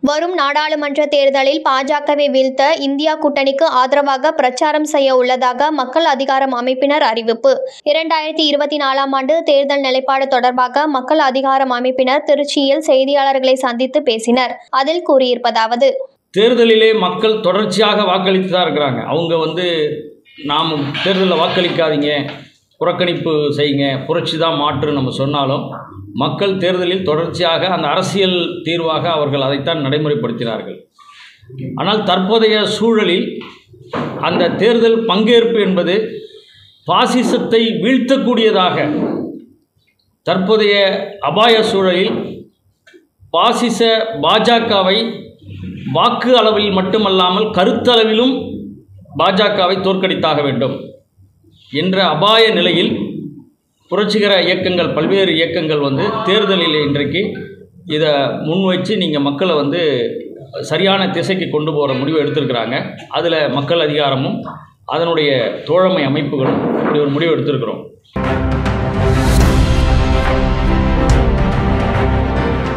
வரும் நாடாளுமன்ற தேர்தலில் பாஜகவை வீழ்த்த இந்தியா கூட்டணிக்கு ஆதரவாக பிரச்சாரம் செய்ய உள்ளதாக மக்கள் அதிகாரம் அமைப்பினர் அறிவிப்பு இரண்டாயிரத்தி இருபத்தி நாலாம் ஆண்டு தேர்தல் நிலைப்பாடு தொடர்பாக மக்கள் அதிகாரம் அமைப்பினர் திருச்சியில் செய்தியாளர்களை சந்தித்து பேசினர் அதில் கூறியிருப்பதாவது தேர்தலிலே மக்கள் தொடர்ச்சியாக வாக்களித்து தான் இருக்கிறாங்க அவங்க வந்து நாம் தேர்தலில் வாக்களிக்காதீங்க புறக்கணிப்பு செய்யுங்க புரட்சி தான் மாற்று நம்ம சொன்னாலும் மக்கள் தேர்தலில் தொடர்ச்சியாக அந்த அரசியல் தீர்வாக அவர்கள் அதைத்தான் நடைமுறைப்படுத்தினார்கள் ஆனால் தற்போதைய சூழலில் அந்த தேர்தல் பங்கேற்பு என்பது பாசிசத்தை வீழ்த்தக்கூடியதாக தற்போதைய அபாய சூழலில் பாசிச பாஜகவை வாக்கு அளவில் மட்டுமல்லாமல் கருத்தளவிலும் பாஜகவை தோற்கடித்தாக வேண்டும் என்ற அபாய நிலையில் புரட்சிகர இயக்கங்கள் பல்வேறு இயக்கங்கள் வந்து தேர்தலில் இன்றைக்கு இதை முன்வைச்சு நீங்கள் மக்களை வந்து சரியான திசைக்கு கொண்டு போகிற முடிவு எடுத்திருக்கிறாங்க அதில் மக்கள் அதிகாரமும் அதனுடைய தோழமை அமைப்புகளும் இப்படி ஒரு முடிவு எடுத்திருக்கிறோம்